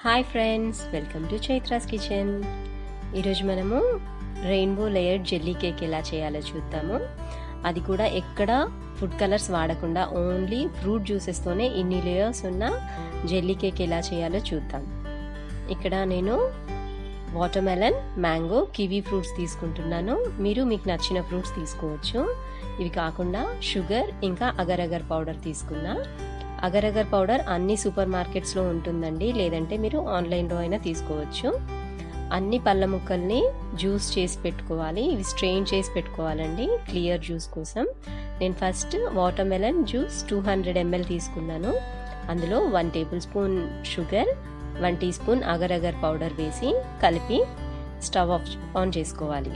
hi friends welcome to Chaitra's kitchen ఈరోజు మనము rainbow layered jelly cake ఎలా చేయాలో చూద్దాము అది కూడా ఎక్కడ ఫుడ్ కలర్స్ వాడకుండా ఓన్లీ ఫ్రూట్ జ్యూసెస్తోనే ఇన్ని లేయర్స్ ఉన్న జెల్లీ కేక్ ఎలా చేయాలో చూద్దాం ఇక్కడ నేను వాటర్మెలన్ మ్యాంగో కివీ ఫ్రూట్స్ తీసుకుంటున్నాను మీరు మీకు నచ్చిన ఫ్రూట్స్ తీసుకోవచ్చు ఇవి కాకుండా షుగర్ ఇంకా అగర్ అగర్ పౌడర్ తీసుకున్నా అగర్ అగర్ పౌడర్ అన్ని సూపర్ మార్కెట్స్లో ఉంటుందండి లేదంటే మీరు ఆన్లైన్లో అయినా తీసుకోవచ్చు అన్ని పళ్ళ ముక్కల్ని జ్యూస్ చేసి పెట్టుకోవాలి ఇవి స్ట్రెయిన్ చేసి పెట్టుకోవాలండి క్లియర్ జ్యూస్ కోసం నేను first watermelon juice two hundred ML తీసుకున్నాను అందులో one tablespoon sugar one teaspoon agar agar powder వేసి కలిపి స్టవ్ ఆఫ్ ఆన్ చేసుకోవాలి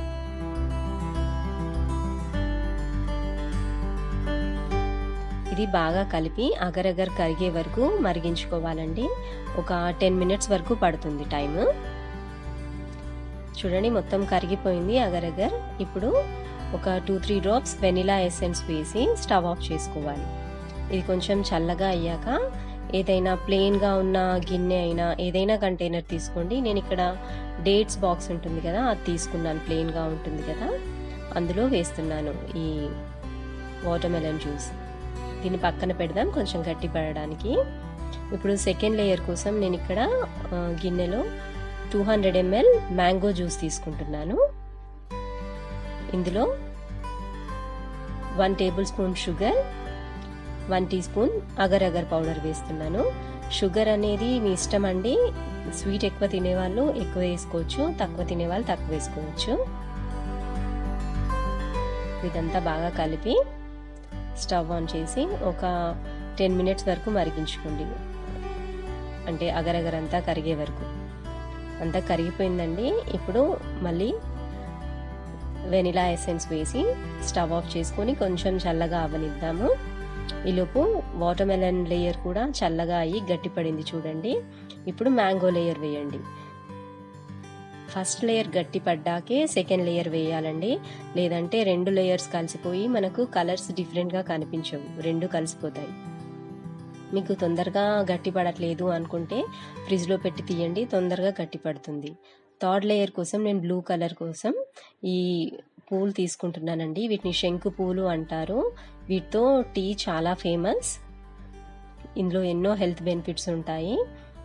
ఇది బాగా కలిపి అగరగర్ కరిగే వరకు మరిగించుకోవాలండి ఒక టెన్ మినిట్స్ వరకు పడుతుంది టైం చూడండి మొత్తం కరిగిపోయింది అగరగర్ ఇప్పుడు ఒక two three drops vanilla essence వేసి స్టవ్ ఆఫ్ చేసుకోవాలి ఇది కొంచెం చల్లగా అయ్యాక ఏదైనా ప్లెయిన్గా ఉన్న గిన్నె అయినా ఏదైనా కంటైనర్ తీసుకోండి నేను ఇక్కడ డేట్స్ బాక్స్ ఉంటుంది కదా అది తీసుకున్నాను ప్లెయిన్గా ఉంటుంది కదా అందులో వేస్తున్నాను ఈ వాటర్మెలన్ జ్యూస్ దీన్ని పక్కన పెడదాం కొంచెం గట్టి పడడానికి ఇప్పుడు సెకండ్ లేయర్ కోసం నేను ఇక్కడ గిన్నెలో two hundred ML mango juice తీసుకుంటున్నాను ఇందులో one tablespoon sugar one teaspoon agar agar powder వేస్తున్నాను షుగర్ అనేది మీ ఇష్టం అండి స్వీట్ ఎక్కువ తినేవాళ్ళు ఎక్కువ వేసుకోవచ్చు తక్కువ తినేవాళ్ళు తక్కువ వేసుకోవచ్చు ఇదంతా బాగా కలిపి స్టవ్ ఆన్ చేసి ఒక టెన్ మినిట్స్ వరకు మరిగించుకోండి అంటే అగరగర అంతా కరిగే వరకు అంతా కరిగిపోయిందండి ఇప్పుడు మళ్ళీ వెనిలా ఎసెన్స్ వేసి స్టవ్ ఆఫ్ చేసుకొని కొంచెం చల్లగా అవనిద్దాము ఈలోపు వాటర్మెలన్ లేయర్ కూడా చల్లగా అయ్యి గట్టిపడింది చూడండి ఇప్పుడు మ్యాంగో లేయర్ వేయండి ఫస్ట్ లేయర్ గట్టి పడ్డాకే సెకండ్ లేయర్ వేయాలండి లేదంటే రెండు లేయర్స్ కలిసిపోయి మనకు కలర్స్ డిఫరెంట్గా కనిపించవు రెండు కలిసిపోతాయి మీకు తొందరగా గట్టి పడట్లేదు అనుకుంటే ఫ్రిడ్జ్లో పెట్టి తీయండి తొందరగా గట్టి పడుతుంది థర్డ్ లేయర్ కోసం నేను బ్లూ కలర్ కోసం ఈ పూలు తీసుకుంటున్నానండి వీటిని శంకు పూలు అంటారు వీటితో టీ చాలా ఫేమస్ ఇందులో ఎన్నో హెల్త్ బెనిఫిట్స్ ఉంటాయి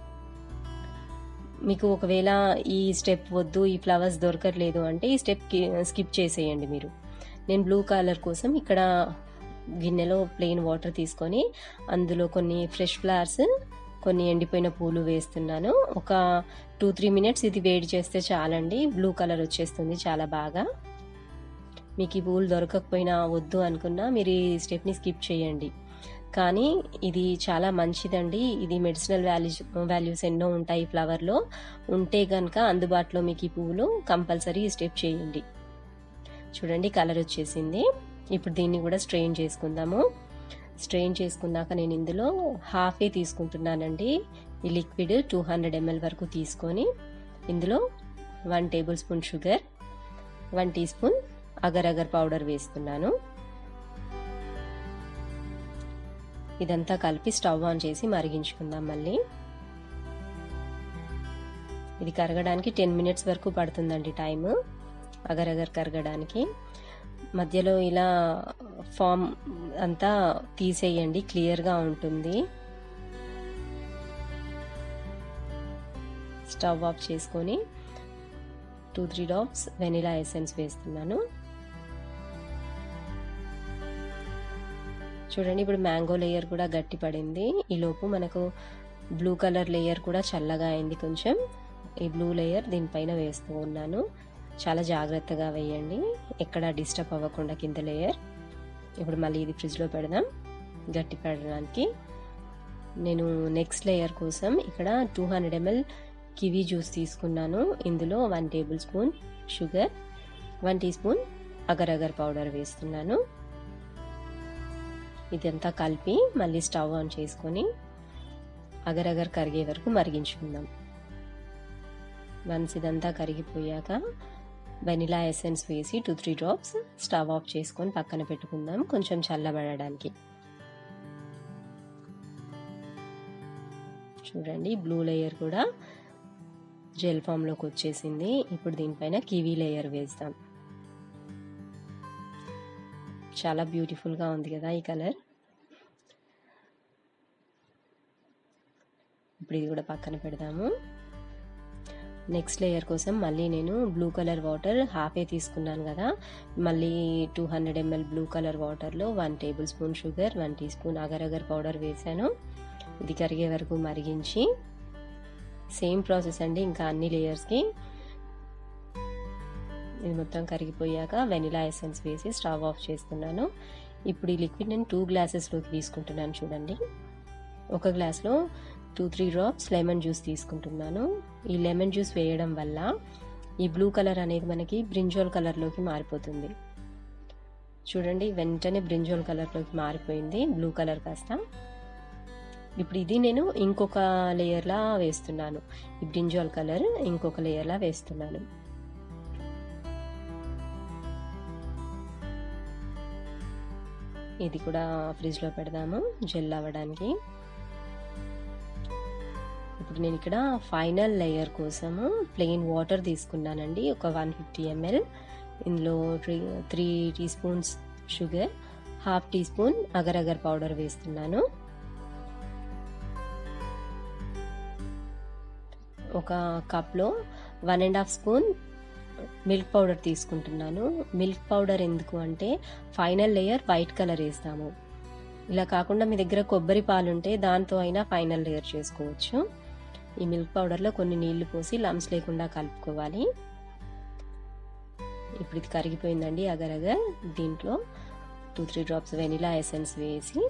మీకు ఒకవేళ ఈ స్టెప్ వద్దు ఈ ఫ్లవర్స్ దొరకట్లేదు అంటే ఈ స్టెప్ స్కిప్ చేసేయండి మీరు నేను బ్లూ కలర్ కోసం ఇక్కడ గిన్నెలో ప్లెయిన్ వాటర్ తీసుకొని అందులో కొన్ని ఫ్రెష్ ఫ్లవర్స్ కొన్ని ఎండిపోయిన పూలు వేస్తున్నాను ఒక టూ త్రీ మినిట్స్ ఇది వేడి చేస్తే చాలండి బ్లూ కలర్ వచ్చేస్తుంది చాలా బాగా మీకు ఈ పూలు దొరకకపోయినా వద్దు అనుకున్నా మీరు ఈ స్టెప్ని స్కిప్ చేయండి కానీ ఇది చాలా మంచిదండి ఇది మెడిసినల్ వాల్యూస్ వాల్యూస్ ఎన్నో ఉంటాయి ఫ్లవర్లో ఉంటే కనుక అందుబాటులో మీకు ఈ పువ్వులు కంపల్సరీ ఈ స్టెప్ చేయండి చూడండి కలర్ వచ్చేసింది ఇప్పుడు దీన్ని కూడా స్ట్రెయిన్ చేసుకుందాము స్ట్రెయిన్ చేసుకున్నాక నేను ఇందులో హాఫే తీసుకుంటున్నానండి ఈ లిక్విడ్ టూ హండ్రెడ్ ఎంఎల్ వరకు తీసుకొని ఇందులో one tablespoon sugar one teaspoon agar agar powder వేస్తున్నాను ఇదంతా కలిపి స్టవ్ ఆన్ చేసి మరిగించుకుందాం మళ్ళీ ఇది కరగడానికి టెన్ మినిట్స్ వరకు పడుతుందండి టైం అగరగర్ కరగడానికి మధ్యలో ఇలా ఫామ్ అంతా తీసేయండి క్లియర్గా ఉంటుంది స్టవ్ ఆఫ్ చేసుకొని two three drops vanilla essence వేస్తున్నాను చూడండి ఇప్పుడు మ్యాంగో లేయర్ కూడా గట్టి పడింది ఈలోపు మనకు బ్లూ కలర్ లేయర్ కూడా చల్లగా అయింది కొంచెం ఈ బ్లూ లేయర్ దీనిపైన వేస్తూ ఉన్నాను చాలా జాగ్రత్తగా వేయండి ఎక్కడ డిస్టర్బ్ అవ్వకుండా కింద లేయర్ ఇప్పుడు మళ్ళీ ఇది ఫ్రిడ్జ్లో పెడదాం గట్టి పడడానికి నేను నెక్స్ట్ లేయర్ కోసం ఇక్కడ two hundred ML kiwi juice తీసుకున్నాను ఇందులో one tablespoon sugar one teaspoon agar agar powder వేస్తున్నాను ఇదంతా కలిపి మళ్ళీ స్టవ్ ఆన్ చేసుకొని అగరగర్ కరిగే వరకు మరిగించుకుందాం వన్స్ ఇదంతా కరిగిపోయాక వెనిలా ఎసెన్స్ వేసి two three drops stove off చేసుకొని పక్కన పెట్టుకుందాం కొంచెం చల్లబడడానికి చూడండి బ్లూ లేయర్ కూడా జెల్ ఫామ్లోకి వచ్చేసింది ఇప్పుడు దీనిపైన కివీ లేయర్ వేస్తాం చాలా బ్యూటిఫుల్గా ఉంది కదా ఈ కలర్ ఇప్పుడు ఇది కూడా పక్కన పెడదాము నెక్స్ట్ లేయర్ కోసం మళ్ళీ నేను బ్లూ కలర్ వాటర్ హాఫే తీసుకున్నాను కదా మళ్ళీ two hundred ML blue colour వాటర్లో one tablespoon sugar one teaspoon agar agar powder వేసాను ఇది కరిగే వరకు మరిగించి సేమ్ ప్రాసెస్ అండి ఇంకా అన్ని లేయర్స్కి ఇది మొత్తం కరిగిపోయాక వెనిలా ఎసెన్స్ వేసి స్టవ్ ఆఫ్ చేస్తున్నాను ఇప్పుడు ఈ లిక్విడ్ నేను టూ గ్లాసెస్లోకి తీసుకుంటున్నాను చూడండి ఒక గ్లాస్లో two three drops lemon juice తీసుకుంటున్నాను ఈ లెమన్ జ్యూస్ వేయడం వల్ల ఈ బ్లూ కలర్ అనేది మనకి బ్రింజోల్ కలర్లోకి మారిపోతుంది చూడండి వెంటనే బ్రింజోల్ కలర్లోకి మారిపోయింది బ్లూ కలర్ కాస్త ఇప్పుడు ఇది నేను ఇంకొక లేయర్లా వేస్తున్నాను ఈ బ్రింజోల్ కలర్ ఇంకొక లేయర్లా వేస్తున్నాను ఇది కూడా ఫ్రిడ్జ్లో పెడదాము జెల్ అవ్వడానికి ఇప్పుడు నేను ఇక్కడ ఫైనల్ లేయర్ కోసము ప్లెయిన్ వాటర్ తీసుకున్నానండి ఒక వన్ ఫిఫ్టీ ఎంఎల్ ఇందులో three three teaspoons sugar half teaspoon agar agar powder వేస్తున్నాను ఒక కప్లో one and half spoon milk powder తీసుకుంటున్నాను మిల్క్ పౌడర్ ఎందుకు అంటే ఫైనల్ లేయర్ వైట్ కలర్ వేస్తాము ఇలా కాకుండా మీ దగ్గర కొబ్బరి పాలు ఉంటే దాంతో అయినా ఫైనల్ లేయర్ చేసుకోవచ్చు ఈ మిల్క్ పౌడర్లో కొన్ని నీళ్లు పోసి లమ్స్ లేకుండా కలుపుకోవాలి ఇప్పుడు ఇది కరిగిపోయిందండి అగర్ అగర్ దీంట్లో two three drops vanilla essence వేసి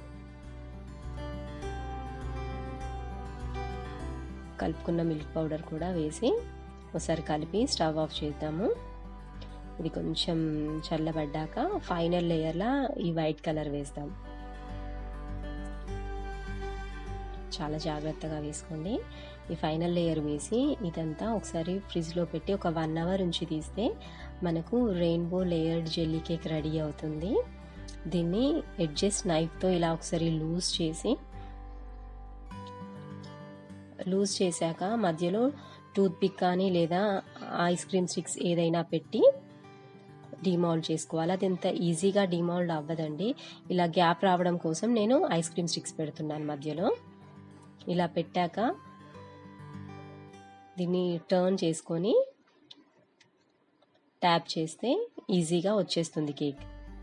కలుపుకున్న మిల్క్ పౌడర్ కూడా వేసి ఒకసారి కలిపి స్టవ్ ఆఫ్ చేద్దాము ఇది కొంచెం చల్లబడ్డాక ఫైనల్ లేయర్లా ఈ వైట్ కలర్ వేస్తాం చాలా జాగ్రత్తగా వేసుకోండి ఈ ఫైనల్ లేయర్ వేసి ఇదంతా ఒకసారి ఫ్రిడ్జ్లో పెట్టి ఒక వన్ అవర్ ఉంచి తీస్తే మనకు rainbow layered jelly cake ready అవుతుంది దీన్ని ఎడ్జెస్ నైఫ్తో ఇలా ఒకసారి లూజ్ చేసి లూజ్ చేశాక మధ్యలో టూత్ పిక్ కానీ లేదా ఐస్ క్రీమ్ స్టిక్స్ ఏదైనా పెట్టి డిమాల్డ్ చేసుకోవాలి అది ఎంత ఈజీగా డిమాల్డ్ అవ్వదండి ఇలా గ్యాప్ రావడం కోసం నేను ఐస్ క్రీమ్ స్టిక్స్ పెడుతున్నాను మధ్యలో ఇలా పెట్టాక దీన్ని టర్న్ చేసుకొని ట్యాప్ చేస్తే ఈజీగా వచ్చేస్తుంది కేక్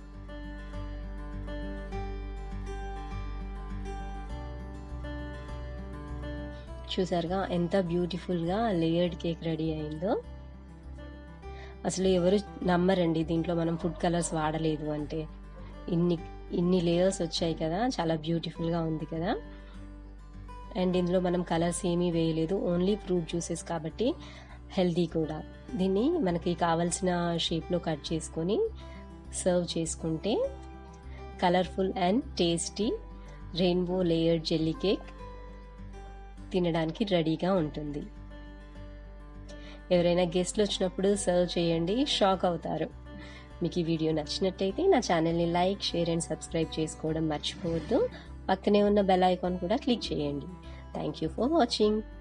చూసారుగా ఎంత బ్యూటిఫుల్గా లేయర్డ్ కేక్ రెడీ అయిందో అసలు ఎవరు నమ్మరండి దీంట్లో మనం ఫుడ్ కలర్స్ వాడలేదు అంటే ఇన్ని ఇన్ని లేయర్స్ వచ్చాయి కదా చాలా బ్యూటిఫుల్గా ఉంది కదా అండ్ ఇందులో మనం కలర్స్ ఏమీ వేయలేదు ఓన్లీ ఫ్రూట్ జ్యూసెస్ కాబట్టి హెల్దీ కూడా దీన్ని మనకి కావలసిన షేప్లో కట్ చేసుకొని సర్వ్ చేసుకుంటే colourful and tasty rainbow layered jelly cake తినడానికి రెడీగా ఉంటుంది ఎవరైనా గెస్ట్లు వచ్చినప్పుడు సర్వ్ చేయండి షాక్ అవుతారు మీకు ఈ వీడియో నచ్చినట్టయితే నా ఛానల్ని లైక్ షేర్ అండ్ సబ్స్క్రైబ్ చేసుకోవడం మర్చిపోవద్దు పక్కనే ఉన్న బెల్ ఐకాన్ కూడా క్లిక్ చేయండి థ్యాంక్ యూ ఫర్ వాచింగ్